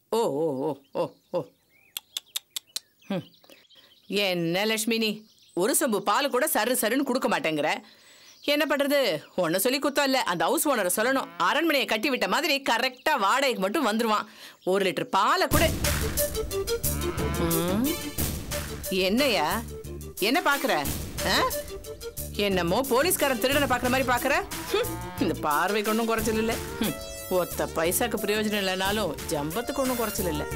ஓ ஓ ஓ ஓ ஓ ம். என்ன லட்சுமி நீ ஒரு சொம்பு பால் கூட சரு சருன்னு கொடுக்க மாட்டேங்கிற என்ன பண்றது ஒன்னு சொல்லி குத்தம் இல்ல அந்த ஹவுஸ் ஓனரை சொல்லணும் அரண்மனையை கட்டி விட்ட மாதிரி கரெக்டா வாடகைக்கு மட்டும் வந்துருவான் ஒரு லிட்டர் பாலை கூட ம். என்னய்யா என்ன பாக்குற ஆ? என்னமோ போலீஸ்காரன் திருடனை பாக்குற மாதிரி பாக்குற ஹம், இந்த பார்வைக்கு ஒன்றும் குறைச்சல் இல்லை ஹம், ஒத்த பைசாக்கு பிரயோஜனம் இல்லைனாலும் ஜம்பத்துக்கு ஒன்றும் குறைச்சல் இல்லை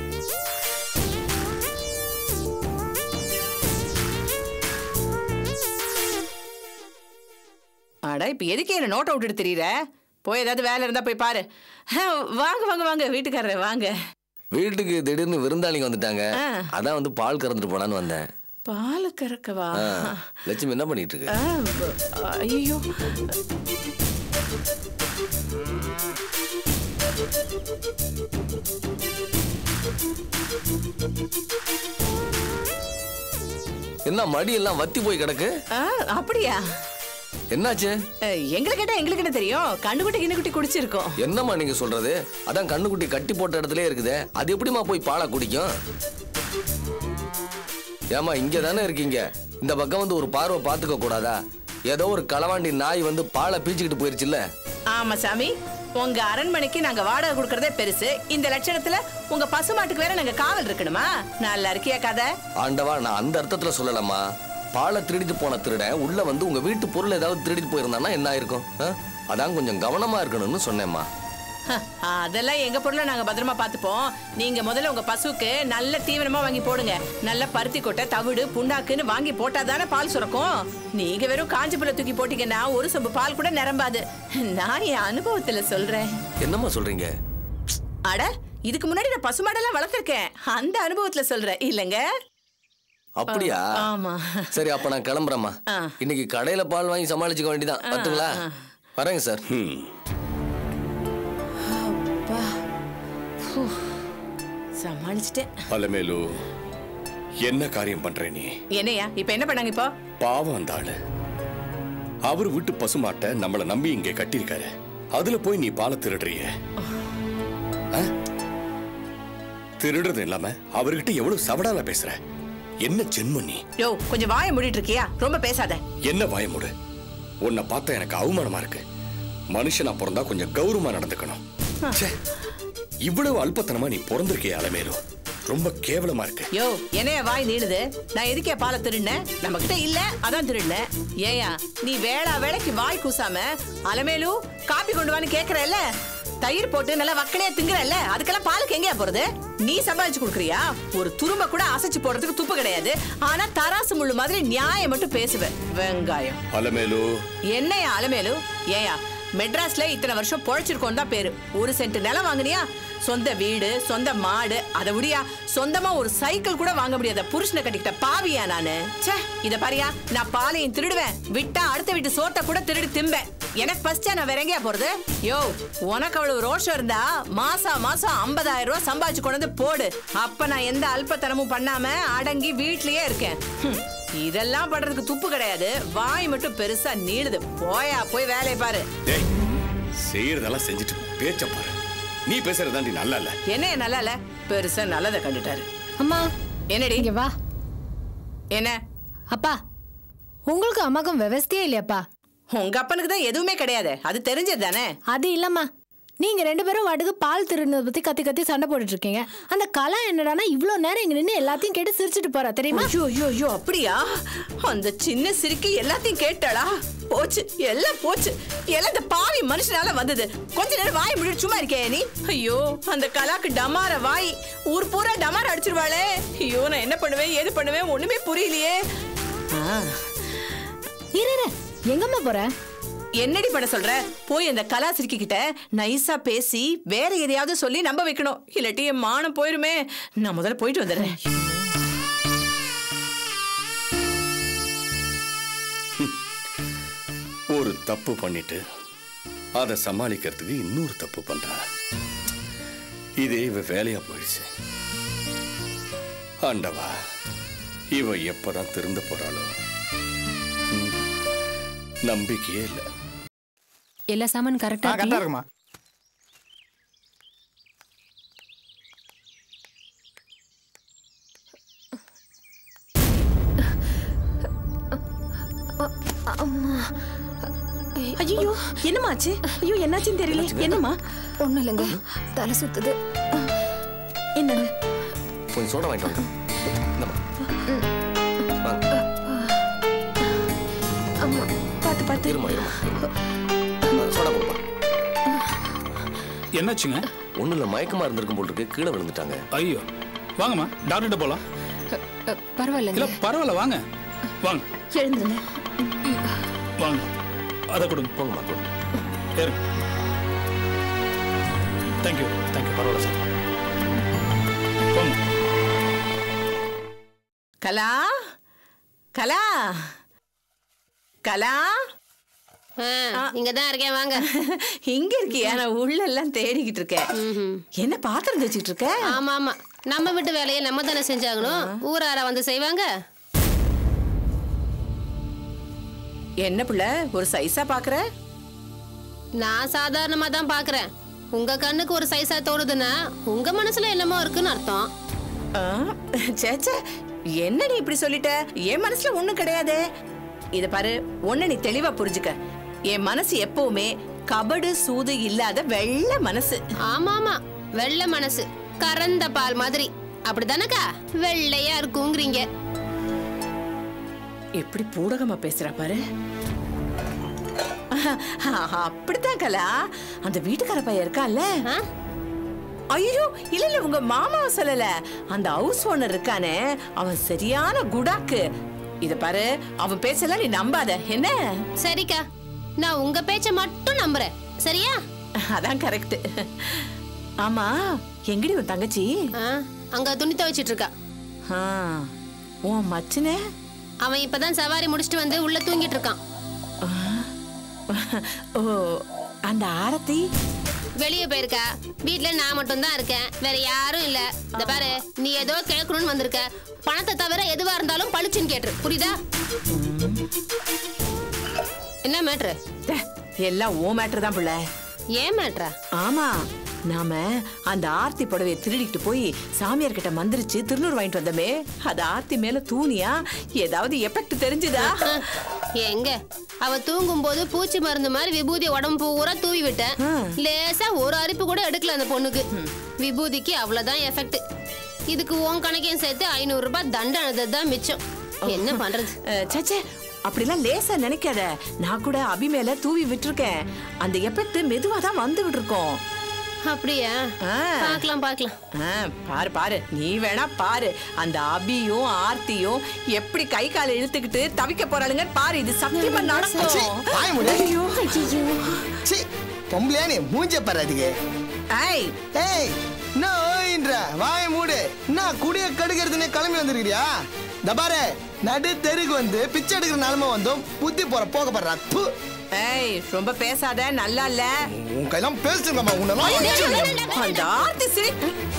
அடா இப்ப எதுக்கு என்ன நோட்டை விட்டுட்டு தெரியற போய் ஏதாவது வேலை இருந்தா போய் பாரு ஆ, வாங்க வாங்க வாங்க வீட்டுக்காரர் வாங்க வீட்டுக்கு திடீர்னு விருந்தாளிங்க வந்துட்டாங்க ஆ. அதான் வந்து பால் கறந்துட்டு போலான்னு வந்தேன் பால் கறக்கவா ஆ, லட்சுமி என்ன பண்ணிட்டு இருக்கு ஐயோ என்ன மடி எல்லாம் வத்தி போய் கிடக்கு அப்படியா என்னாச்சு அஹ், எங்களை கேட்டா எங்களுக்கு என்ன தெரியும் கண்ணுக்குட்டி கிண்ணுக்குட்டி குடிச்சிருக்கோம் என்னம்மா நீங்க சொல்றது அதான் கண்ணுக்குட்டி கட்டி போட்ட இடத்துல இருக்குதே அது எப்படிம்மா போய் பாலை குடிக்கும் ஏமா இங்க தானே இருக்கீங்க இந்த பக்கம் வந்து ஒரு பார்வை பார்த்துக்க கூடாதா ஏதோ ஒரு களவாண்டி நாய் வந்து பாலை பீச்சிக்கிட்டு போயிருச்சுல்ல ஆமா சாமி உங்க அரண்மனைக்கு நாங்க வாடகை கொடுக்கறதே பெருசு இந்த லட்சணத்துல உங்க பசுமாட்டுக்கு வேற நாங்க காவல் இருக்கணுமா நல்லா இருக்கியா கதை ஆண்டவா நான் அந்த அர்த்தத்துல சொல்லலம்மா பாலை திருடிட்டு போன திருடன் உள்ள வந்து உங்க வீட்டு பொருள் ஏதாவது திருடிட்டு போயிருந்தானா என்ன ஆயிருக்கும் ஆ? அதான் கொஞ்சம் கவனமா இருக்கணும்னு சொன்னேம்மா ஹ, அதெல்லாம் எங்க பொருளை நாங்க பத்திரமா பாத்துப்போம் நீங்க முதல்ல உங்க பசுவுக்கு நல்ல தீவனமா வாங்கி போடுங்க நல்ல பருத்தி கொட்டை தவிடு புண்ணாக்குன்னு வாங்கி போட்டா தானே பால் சுரக்கும் நீங்க வெறும் காஞ்சி புல்ல தூக்கி போட்டீங்கன்னா ஒரு சொம்பு பால் கூட நிரம்பாது நான் என் அனுபவத்துல சொல்றேன் என்னம்மா சொல்றீங்க அட இதுக்கு முன்னாடி நான் பசுமாடெல்லாம் வளர்த்துருக்கேன் அந்த அனுபவத்துல சொல்றேன் இல்லைங்க அப்படியா ஆமா சரி அப்ப நான் கிளம்புறேம்மா ஆ. இன்னைக்கு கடையில பால் வாங்கி சமாளிச்சுக்க வேண்டியதான் பார்த்துங்களா வரேங்க சார் சமாளிச்சிட்டேன் அலமேலு என்ன காரியம் பண்ற நீ என்னையா இப்ப என்ன பண்ணாங்க இப்போ பாவம் அந்த ஆளு அவர் வீட்டு பசுமாட்டை நம்மள நம்பி இங்க கட்டியிருக்காரு அதுல போய் நீ பாலை திருடுறிய ஆ? திருடுறது இல்லாம அவர்கிட்ட எவ்வளவு சவடால பேசுற என்ன ஜென்மம் நீ யோ கொஞ்சம் வாயை மூடிட்டு இருக்கியா ரொம்ப பேசாத என்ன வாயமுடு உன்னை பார்த்தா எனக்கு அவமானமா இருக்கு மனுஷனா பிறந்தா கொஞ்சம் கௌரவமா நடந்துக்கணும் ச்சே, இவ்வளவு அல்பத்தனமா நீ பிறந்திருக்கிய அலமேலு ரொம்ப கேவலமா இருக்கு யோ என்னைய வாய் நீளுது நான் எதுக்கே பாலை திருடினேன் நம்ம கிட்ட இல்ல அதான் திருடினேன் ஏயா நீ வேளா வேலைக்கு வாய் கூசாம அலமேலு காப்பி கொண்டு வான்னு கேக்குறல்ல தயிர் போட்டு நல்லா வக்கனையா திங்குறல்ல அதுக்கெல்லாம் பாலுக்கு எங்கேயா போறது நீ சம்பாதிச்சு கொடுக்குறியா ஒரு துரும்ப கூட அசைச்சு போடுறதுக்கு துப்பு கிடையாது ஆனா தராசு முள்ளு மாதிரி நியாயம் மட்டும் பேசுவேன் வெங்காயம் அலமேலு என்னையா அலமேலு ஏயா மெட்ராஸ்ல இத்தனை வருஷம் பொழைச்சிருக்கோம் தான் பேரு ஒரு சென்ட் நிலம் வாங்குனியா சொந்த வீடு சொந்த மாடு அதை விடியா சொந்தமா ஒரு சைக்கிள் கூட வாங்க முடியாத புருஷனை கட்டிக்கிட்ட பாவியா நானு ச்சே இத பாரியா நான் பாலையும் திருடுவேன் விட்டா அடுத்த வீட்டு சோத்தை கூட திருடி திம்பேன் எனக்கு ஃபர்ஸ்டா நான் வேற எங்கேயா போறது யோ உனக்கு அவ்வளவு ரோஷம் இருந்தா மாசா மாசம் 50000 ரூபாய் சம்பாதிச்சு கொண்டு வந்து போடு அப்ப நான் எந்த அல்பத்தனமும் பண்ணாம அடங்கி வீட்லயே இருக்கேன் ஹம். இதெல்லாம் பண்றதுக்கு துப்பு கிடையாது வாய் மட்டும் பெருசா நீளுது போயா போய் வேலையை பாரு டேய் செய்யறதெல்லாம் செஞ்சுட்டு பேச்ச பாரு நீ பேசுறதாண்டி நல்லா இல்ல என்ன நல்லா இல்ல பெருசா நல்லதை கண்டுட்டாரு அம்மா என்னடி இங்க வா என்ன அப்பா உங்களுக்கு அம்மாக்கும் விவஸ்தையே இல்லையாப்பா உங்க அப்பனுக்கு தான் எதுவுமே கிடையாது அது தெரிஞ்சது தானே அது இல்லம்மா நீங்க ரெண்டு பேரும் வாட்டுக்கு பால் திருடுனதை பத்தி கத்தி கத்தி சண்டை போட்டுட்டு இருக்கீங்க அந்த கலா என்னடானா இவ்ளோ நேரம் இங்க நின்னு எல்லாத்தையும் கேட்டு சிரிச்சிட்டு போறா தெரியுமா ஐயோ ஐயோ ஐயோ அப்படியா அந்த சின்ன சிரிக்கி எல்லாத்தையும் கேட்டாளா போச்சு எல்லாம் போச்சு எல்லாம் இந்த பாவி மனுஷனால வந்தது கொஞ்ச நேரம் வாய் முடிட்டு சும்மா இருக்கே நீ ஐயோ அந்த கலாக்கு டமார வாய் ஊர் பூரா டமார அடிச்சிருவாளே ஐயோ நான் என்ன பண்ணுவேன் ஏது பண்ணுவேன் ஒண்ணுமே புரியலையே ஆ, இரு இரு, எங்கம்மா போற என்னடி பண்ண சொல்ற போய் அந்த கலா சிரிக்கி கிட்ட நைஸா பேசி வேற எதையாவது சொல்லி நம்ப வைக்கணும் இல்லாட்டி என் மானம் போயிருமே நான் முதல்ல போயிட்டு வந்துடுறேன் ஒரு தப்பு பண்ணிட்டு அதை சமாளிக்கிறதுக்கு இன்னொரு தப்பு பண்றா இதே இவ வேலையா போயிடுச்சு ஆண்டவா இவ எப்பதான் திருந்த போறாளோ ம். நம்பிக்கையே இல்லை எல்லா சாமான் கரெக்டா கரெக்டா இருக்குமா ஐயோ என்னமாச்சு ஐயோ என்னாச்சுன்னு தெரியல என்னம்மா ஒண்ணும் இல்லைங்க தலை சுத்துது என்னங்க கொஞ்சம் சோடா வாங்கிட்டு வாங்க இந்தாம்மா. வாங்க அம்மா பார்த்து பார்த்து இருமா இருமா இருமா. சோடா கொடுப்பா என்னாச்சுங்க ஒன்றும் இல்லை மயக்கமாக இருந்திருக்கும் போல் இருக்கு கீழே விழுந்துட்டாங்க ஐயோ வாங்கம்மா டாக்டர்கிட்ட போலாம் அ, பரவாயில்லைங்க இல்ல பரவாயில்ல வாங்க வாங்க எழுந்துருங்க வாங்க அதை கொடுங்க போங்கம்மா போங்க ஏறுங்க தேங்க்யூ தேங்க்யூ பரவாயில்ல சார் போங்க கலா கலா கலா இங்க தான் இருக்கேன் வாங்க இங்க இருக்கியா நான் உள்ள எல்லாம் தேடிக்கிட்டு இருக்கேன் என்ன பாத்திரம் வச்சுக்கிட்டு இருக்க ஆமா ஆமா நம்ம வீட்டு வேலையை நம்ம தானே செஞ்சாகணும் ஊரார வந்து செய்வாங்க என்ன பிள்ளை ஒரு சைஸா பாக்குற நான் சாதாரணமா தான் பாக்குறேன் உங்க கண்ணுக்கு ஒரு சைஸா தோணுதுன்னா உங்க மனசுல என்னமோ இருக்குன்னு அர்த்தம் ஆ, ச்சே ச்சே, என்ன நீ இப்படி சொல்லிட்ட என் மனசுல ஒண்ணும் கிடையாது இத பாரு ஒண்ணு நீ தெளிவா புரிஞ்சுக்க என் மனசு எப்பவுமே கபடு சூது இல்லாத வெள்ளை மனசு ஆமா ஆமா வெள்ளை மனசு கறந்த பால் மாதிரி அப்படிதானக்கா வெள்ளையா இருக்குங்கிறீங்க எப்படி பூடகமா பேசுறா பாரு அப்படித்தான் கலா அந்த வீட்டுக்கார பையன் இருக்கான்ல ஆ? ஐயோ இல்ல இல்ல உங்க மாமாவை சொல்லல அந்த ஹவுஸ் ஓனர் இருக்கானே அவன் சரியான குடாக்கு இத பாரு அவன் பேசலாம் நீ நம்பாத என்ன சரிக்கா நான் உங்க பேச்ச மட்டும் நம்புறேன் சரியா அதான் கரெக்ட் ஆமா எங்கடி உன் தங்கச்சி ஆ, அங்க துணி துவைச்சிட்டு இருக்கா ஆ, உன் மச்சனே அவன் இப்பதான் சவாரி முடிச்சிட்டு வந்து உள்ள தூங்கிட்டு இருக்கான் ஓ அந்த ஆரத்தி வெளியே போயிருக்கா வீட்ல நான் மட்டும் தான் இருக்கேன் வேற யாரும் இல்ல இந்த பாரு நீ ஏதோ கேட்கணும்னு வந்திருக்க பணத்தை தவிர எதுவா இருந்தாலும் பளிச்சுன்னு கேட்டுரு புரியுதா என்ன மேட்ரு டே, எல்லாம் ஓ மேட்டர் தான் பிள்ளை ஏன் மேட்ரா ஆமா நாம அந்த ஆர்த்தி புடவைய திருடிட்டு போய் சாமியார் கிட்ட மந்திரிச்சு திருநூறு வாங்கிட்டு வந்தோமே அது ஆர்த்தி மேல தூணியா ஏதாவது எஃபெக்ட் தெரிஞ்சுதா எங்க அவ தூங்கும் போது பூச்சி மருந்து மாதிரி விபூதி உடம்பு பூரா தூவி விட்டேன் லேசா ஒரு அரிப்பு கூட எடுக்கல அந்த பொண்ணுக்கு விபூதிக்கு அவ்வளவுதான் எஃபெக்ட் இதுக்கு உன் கணக்கையும் சேர்த்து ஐநூறு ரூபாய் தண்டனை தான் மிச்சம் என்ன பண்றது அஹ், ச்சே ச்சே, அப்படிலாம் லேசா நினைக்காத நான் கூட அபி மேல தூவி விட்டுருக்கேன் அந்த எஃபெக்ட் மெதுவா தான் வந்துகிட்டு இருக்கோம் அப்படியா ஆ. பார்க்கலாம் பார்க்கலாம் ஆ, பாரு பாரு நீ வேணா பாரு அந்த அபியும் ஆர்த்தியும் எப்படி கை காலை இழுத்துக்கிட்டு தவிக்க போறாளுங்க பாரு இது சத்தியமா நடக்கும் வாய மூடு. ஐயோ, சி பொம்பளையா நீ மூஞ்ச பாரு அதுக்கு ஐய் ஏய் என்ன ஓயின்ற வாய மூடு என்ன குடிய கடுக்கிறதுனே கிளம்பி வந்திருக்கிறியா இந்த பாரு நடு தெருக்கு வந்து பிச்சை எடுக்கிற நிலைமை வந்தும் புத்தி போற போக போடுறா ப்பு. ஏய் ரொம்ப பேசாத நல்லா இல்ல உன் கையெல்லாம் பேசுங்கம்மா உன்னெல்லாம் அந்த ஆர்த்தி சிரி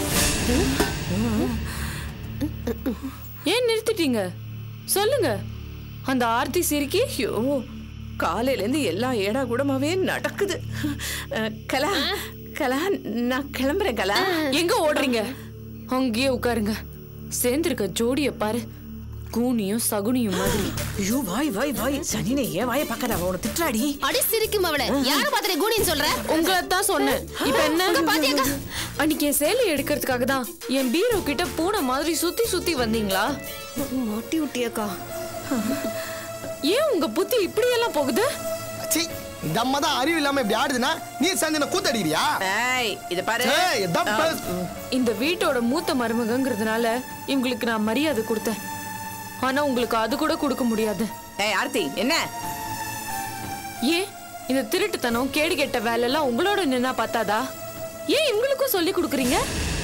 ஏன் நிறுத்திட்டீங்க சொல்லுங்க அந்த ஆர்த்தி சிரிக்கி ஐயோ காலையில இருந்து எல்லா ஏடா கூடமாவே நடக்குது அஹ், கலா கலா நான் கிளம்புறேன் கலா எங்க ஓடுறீங்க அங்கேயே உட்காருங்க சேர்ந்திருக்க ஜோடிய பாரு கூனியும் சகுனியும் மாதிரி ஐயோ வாய் வாய் வாய் சனினே ஏன் வாயை பார்க்காத அவனை திட்டுறாடி அடி சிரிக்கும் அவள யார பாத்திர கூனின்னு சொல்ற உங்களை தான் சொன்னேன் இப்ப என்ன பாத்தியாக்கா? அன்னைக்கு என் சேலை எடுக்கிறதுக்காக தான் என் பீரோ கிட்ட பூனை மாதிரி சுத்தி சுத்தி வந்தீங்களா மாட்டி விட்டியக்கா ஏன் உங்க புத்தி இப்படி எல்லாம் போகுது சி இந்த அம்மா தான் அறிவு இல்லாம இப்படி ஆடுதுன்னா நீ சேர்ந்து என்ன கூத்தடிக்கிறியா ஏய் இத பாரு ஏய், இதான் பேசு. இந்த வீட்டோட மூத்த மருமகங்கிறதுனால இவங்களுக்கு நான் மரியாதை கொடுத்தேன் ஆனா உங்களுக்கு அது கூட கொடுக்க முடியாது ஏய் ஆர்த்தி என்ன ஏன் இந்த திருட்டுத்தனம் கேடு கெட்ட வேலை எல்லாம் உங்களோட நின்னா பார்த்தாதா ஏன் இவங்களுக்கும் சொல்லி கொடுக்குறீங்க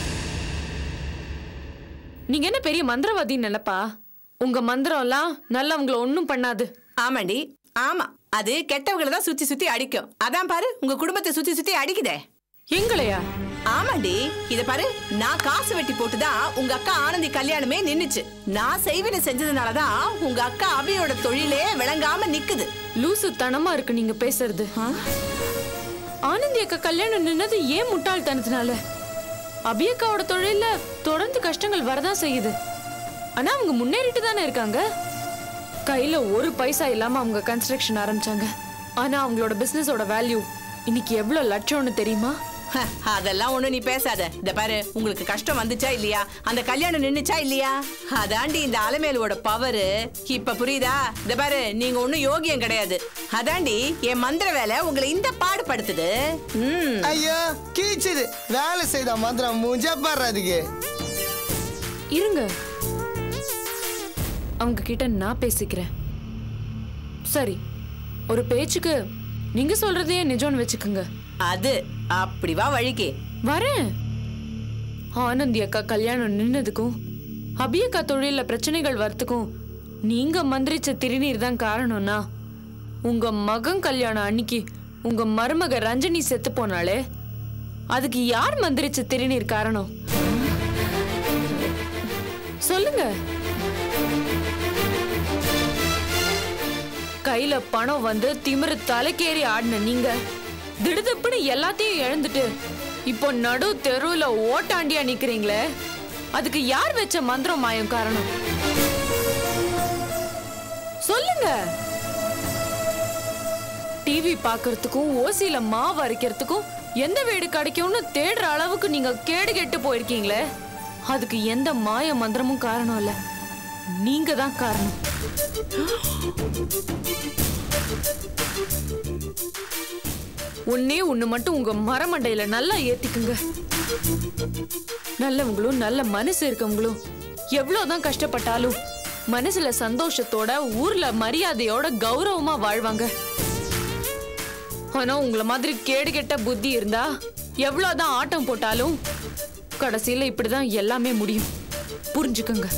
நீங்க என்ன பெரிய மந்திரவாதின்னு நினைப்பா உங்க மந்திரம் எல்லாம் நல்லவங்கள ஒண்ணும் பண்ணாது ஆமாண்டி ஆமா அது கெட்டவங்களை தான் சுத்தி சுத்தி அடிக்கும் அதான் பாரு உங்க குடும்பத்தை சுத்தி சுத்தி அடிக்குதே எங்களையா ஆமாண்டி இத பாரு நான் காசு வெட்டி போட்டுதான் உங்க அக்கா ஆனந்தி கல்யாணமே நின்னுச்சு நான் செய்வினை செஞ்சதுனாலதான் உங்க அக்கா அபியோட தொழிலே விளங்காம நிக்குது லூசு தனமா இருக்கு நீங்க பேசுறது ஆனந்தி அக்கா கல்யாணம் நின்னது ஏன் முட்டாள்தனத்தினால அபியக்காவோட தொழில தொடர்ந்து கஷ்டங்கள் வரதான் செய்யுது ஆனா அவங்க முன்னேறிட்டு தானே இருக்காங்க கையில ஒரு பைசா இல்லாம அவங்க கன்ஸ்ட்ரக்ஷன் ஆரம்பிச்சாங்க ஆனா அவங்களோட பிசினஸோட வேல்யூ இன்னைக்கு எவ்வளவு லட்சம்னு தெரியுமா ஹ, அதெல்லாம் ஒண்ணு நீ பேசாத இந்த பாரு உங்களுக்கு கஷ்டம் வந்துச்சா இல்லையா அந்த கல்யாணம் நின்னுச்சா இல்லையா அதாண்டி இந்த அலமேலுவோட பவரு இப்ப புரியுதா இந்த பாரு நீங்க ஒண்ணும் யோகியம் கிடையாது அதாண்டி என் மந்திர வேலை உங்களை இந்த பாடுபடுத்துது ம் ஐயோ கீச்சுது வேலை செய்த மந்திரம் மூஞ்சா பாரு அதுக்கு இருங்க அவங்க கிட்ட நான் பேசிக்கிறேன் சரி ஒரு பேச்சுக்கு நீங்க சொல்றதையே நிஜம்னு வச்சுக்கோங்க அது அப்படி வா வழிக்கு வரேன் ஆனந்தி அக்கா கல்யாணம் நின்னதுக்கும் அபி அக்கா தொழில பிரச்சனைகள் வரத்துக்கும் நீங்க மந்திரிச்ச திருநீர் தான் காரணம்னா உங்க மகன் கல்யாணம் அன்னைக்கு உங்க மருமக ரஞ்சனி செத்து போனாலே அதுக்கு யார் மந்திரிச்ச திருநீர் காரணம் சொல்லுங்க கையில பணம் வந்து திமிரு தலைக்கேறி ஆடின நீங்க திடுதப்புன்னு எல்லாத்தையும் இழந்துட்டு இப்போ நடு தெருவுல ஓட்டாண்டியா நிக்கிறீங்களே அதுக்கு யார் வச்ச மந்திரம் மாயம் காரணம் சொல்லுங்க டிவி பார்க்கறதுக்கும் ஓசியில மாவு அரைக்கிறதுக்கும் எந்த வீடு கிடைக்கும்னு தேடுற அளவுக்கு நீங்க கேடு கெட்டு போயிருக்கீங்களே அதுக்கு எந்த மாய மந்திரமும் காரணம் இல்ல நீங்க தான் காரணம் ஒன்னே ஒண்ணு மட்டும் உங்க மரமண்டையில நல்லா ஏத்திக்குங்க நல்லவங்களும் நல்ல மனசு இருக்கவங்களும் எவ்வளவுதான் கஷ்டப்பட்டாலும் மனசுல சந்தோஷத்தோட ஊர்ல மரியாதையோட கௌரவமா வாழ்வாங்க ஆனா உங்கள மாதிரி கேடு கெட்ட புத்தி இருந்தா எவ்வளவுதான் ஆட்டம் போட்டாலும் கடைசியில இப்படிதான் எல்லாமே முடியும் புரிஞ்சுக்கங்க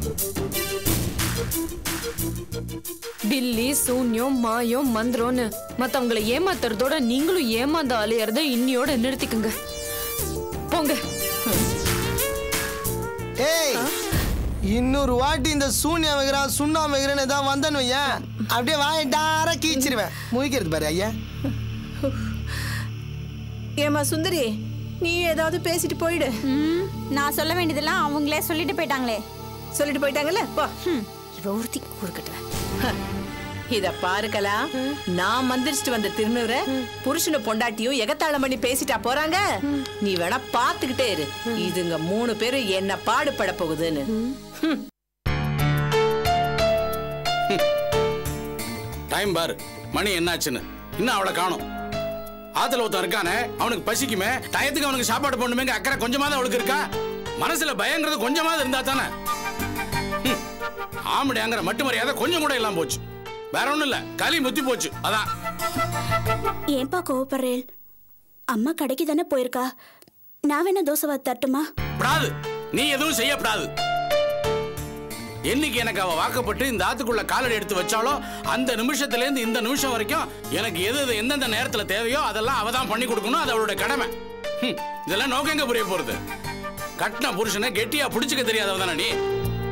பில்லி சூன்யம் மாயம் மந்திரம்னு மத்தவங்களை ஏமாத்துறதோட நீங்களும் ஏமாந்த அலையறத இன்னியோட நிறுத்திக்குங்க போங்க ஏய் இன்னொரு வாட்டி இந்த சூன்யா வைக்கிறான் சுண்ணா வைக்கிறேன்னு ஏதாவது வந்தேன்னு வையேன் அப்படியே வாயை டாரா கீச்சிருவேன் முழிக்கிறது பாரு ஐயா ஏமா சுந்தரி நீ ஏதாவது பேசிட்டு போயிடு ம், நான் சொல்ல வேண்டியதெல்லாம் அவங்களே சொல்லிட்டு போயிட்டாங்களே சொல்லிட்டு போயிட்டாங்கல்ல போ இவ ஒருத்தி கூறுக்கட்டுவேன் ஹ, இத பாருக்கலாம் நான் மந்திரிச்சிட்டு வந்த திருநூற புருஷனை பொண்டாட்டியும் எகத்தாளம் பண்ணி பேசிட்டா போறாங்க நீ வேணா பாத்துக்கிட்டே இரு இதுங்க மூணு பேரும் என்ன பாடுபட போகுதுன்னு ஹம். டைம் பாரு மணி என்னாச்சுன்னு இன்னும் அவளை காணும் ஆத்துல ஒருத்தன் இருக்கானே அவனுக்கு பசிக்குமே டயத்துக்கு அவனுக்கு சாப்பாடு பண்ணுமேங்க அக்கறை கொஞ்சமாவது அவளுக்கு இருக்கா மனசுல பயங்கிறது கொஞ்சமாவது இருந்தா தானே ஹம். ஆம்படியாங்கிற மட்டு மரியாதை கொஞ்சம் கூட இல்லாம போச்சு வேற ஒண்ணும் இல்ல களி முத்தி போச்சு அதான் ஏன்பா கோவப்படுறேன் அம்மா கடைக்கு தானே போயிருக்கா நான் வேணா தோசை வாத்து தட்டுமா படாது நீ எதுவும் செய்யப்படாது என்னைக்கு எனக்கு அவ வாக்கப்பட்டு இந்த ஆத்துக்குள்ள காலடி எடுத்து வச்சாலோ அந்த நிமிஷத்துல இருந்து இந்த நிமிஷம் வரைக்கும் எனக்கு எது எது எந்தெந்த நேரத்துல தேவையோ அதெல்லாம் அவ தான் பண்ணி கொடுக்கணும் அது அவளோட கடமை ஹம், இதெல்லாம் நோக்கம் எங்க புரிய போறது கட்டின புருஷனை கெட்டியா புடிச்சுக்க தெரியாதவ தானே நீ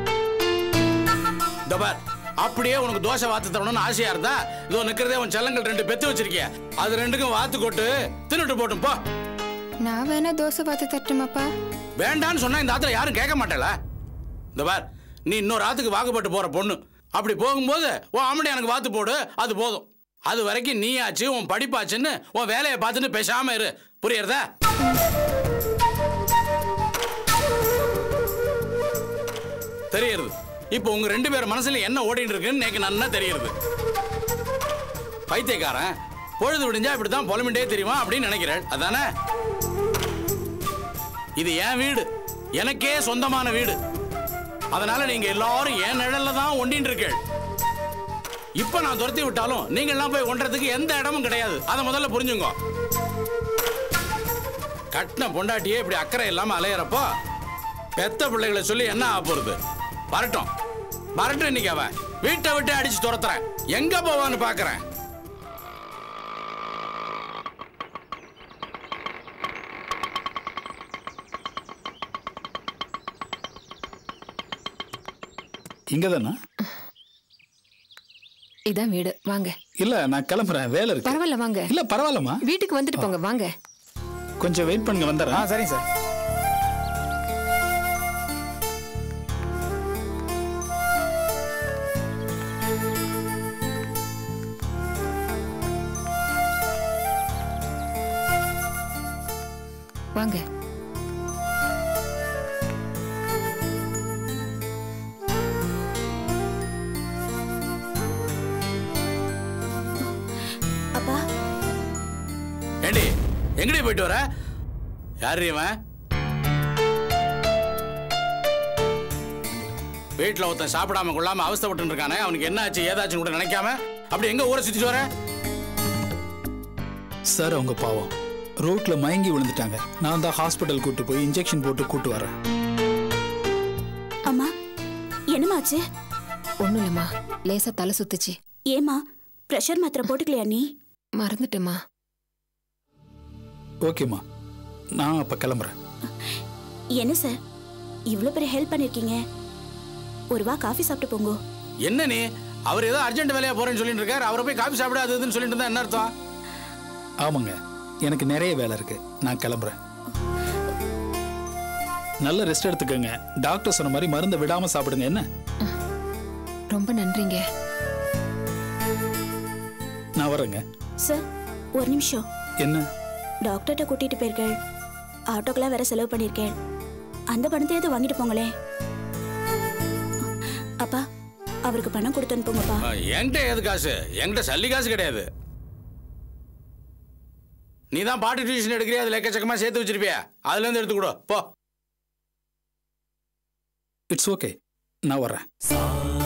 இந்த பார் அப்படியே உனக்கு தோசை வாத்து தரணும்னு ஆசையா இருந்தா இதோ நிக்கிறதே உன் செல்லங்கள் ரெண்டு பெத்து வச்சிருக்கிய அது ரெண்டுக்கும் வாத்து கொட்டு தின்னுட்டு போட்டும் போ நான் வேணா தோசை பார்த்து தட்டுமாப்பா வேண்டான்னு சொன்னா இந்த ஆத்துல யாரும் கேட்க மாட்டேல இந்த பார் நீ இன்னொரு ஆத்துக்கு வாக்குப்பட்டு போற பொண்ணு அப்படி போகும்போது உன் ஆமடி எனக்கு வாத்து போடு அது போதும் அது வரைக்கும் நீ ஆச்சு உன் படிப்பாச்சுன்னு உன் வேலையை பார்த்துட்டு பேசாம இரு புரியுறதா தெரியுது இப்போ உங்க ரெண்டு பேர் மனசுல என்ன ஓடிட்டு இருக்குன்னு எனக்கு நன்னா தெரியுது பைத்தியக்காரன் பொழுது விடிஞ்சா இப்படித்தான் புலமிண்டே தெரியுமா அப்படின்னு நினைக்கிறேன் அதானே இது என் வீடு எனக்கே சொந்தமான வீடு அதனால நீங்க எல்லாரும் என் நிழல்ல தான் ஒண்டின்னு இருக்கீள் இப்ப நான் துரத்தி விட்டாலும் நீங்க எல்லாம் போய் ஒன்றதுக்கு எந்த இடமும் கிடையாது அதை முதல்ல புரிஞ்சுங்க கட்டின பொண்டாட்டியே இப்படி அக்கறை இல்லாம அலையறப்போ பெத்த பிள்ளைகளை சொல்லி என்ன ஆக போறது வரட்டும் வரட்டும் இன்னைக்கு அவன் வீட்டை விட்டு அடிச்சு துரத்துறேன் எங்க போவான்னு பாக்குறேன் இங்க தானா இதான் வீடு வாங்க இல்ல நான் கிளம்புறேன் வேலை இருக்கு பரவாயில்ல வாங்க இல்ல பரவாயில்லம்மா வீட்டுக்கு வந்துட்டு போங்க வாங்க கொஞ்சம் வெயிட் பண்ணுங்க வந்துடுறேன் சரிங்க சார் வாங்க அப்பா ஏண்டி எங்கடி போயிட்டு வர யார் இவன் வீட்டில் ஒருத்தன் சாப்பிடாம கொள்ளாம அவஸ்தைப்பட்டு இருக்கானே அவனுக்கு என்ன ஆச்சு ஏதாச்சும் கூட நினைக்காம அப்படி எங்க ஊரை சுத்திட்டு வர சார் அவங்க பாவம் ரோட்ல மயங்கி விழுந்துட்டாங்க நான் தான் ஹாஸ்பிட்டல் கூட்டு போய் இன்ஜெக்ஷன் போட்டு கூட்டு வரேன் அம்மா என்னமாச்சு ஒண்ணும் இல்லம்மா லேசா தலை சுத்துச்சு ஏமா ப்ரெஷர் மாத்திரை போட்டுக்கலையா நீ மறந்துட்டேம்மா ஓகேம்மா நான் அப்ப கிளம்புறேன் என்ன சார் இவ்வளோ பெரிய ஹெல்ப் பண்ணிருக்கீங்க ஒரு வா காஃபி சாப்பிட்டு போங்க என்ன நீ அவர் ஏதோ அர்ஜென்ட் வேலையா போறேன்னு சொல்லிட்டு இருக்காரு அவரை போய் காபி சாப்பிட அது இதுன்னு சொல்லிட்டு இருந்தா என்ன அர்த்தம் ஆமாங்க எனக்கு நிறைய வேலை இருக்கு நான் கிளம்புறேன் நல்ல ரெஸ்ட் எடுத்துக்கோங்க டாக்டர் சொன்ன மாதிரி மருந்தை விடாம சாப்பிடுங்க என்ன ரொம்ப நன்றிங்க நான் வரேங்க சார் ஒரு நிமிஷம் என்ன டாக்டர்கிட்ட கூட்டிட்டு போயிருக்கேன் ஆட்டோக்கெல்லாம் வேற செலவு பண்ணியிருக்கேன் அந்த பணத்தையாவது வாங்கிட்டு போங்களேன் அப்பா அவருக்கு பணம் கொடுத்து அனுப்புங்கப்பா ஆ, என்கிட்ட ஏது காசு என்கிட்ட சல்லி காசு கிடையாது நீ தான் பாட்டு டியூஷன் எடுக்கிறியா அதுல எக்கச்சக்கமா சேர்த்து வச்சிருப்பியா அதுல இருந்து எடுத்து கொடு போ இட்ஸ் ஓகே நான் வரேன்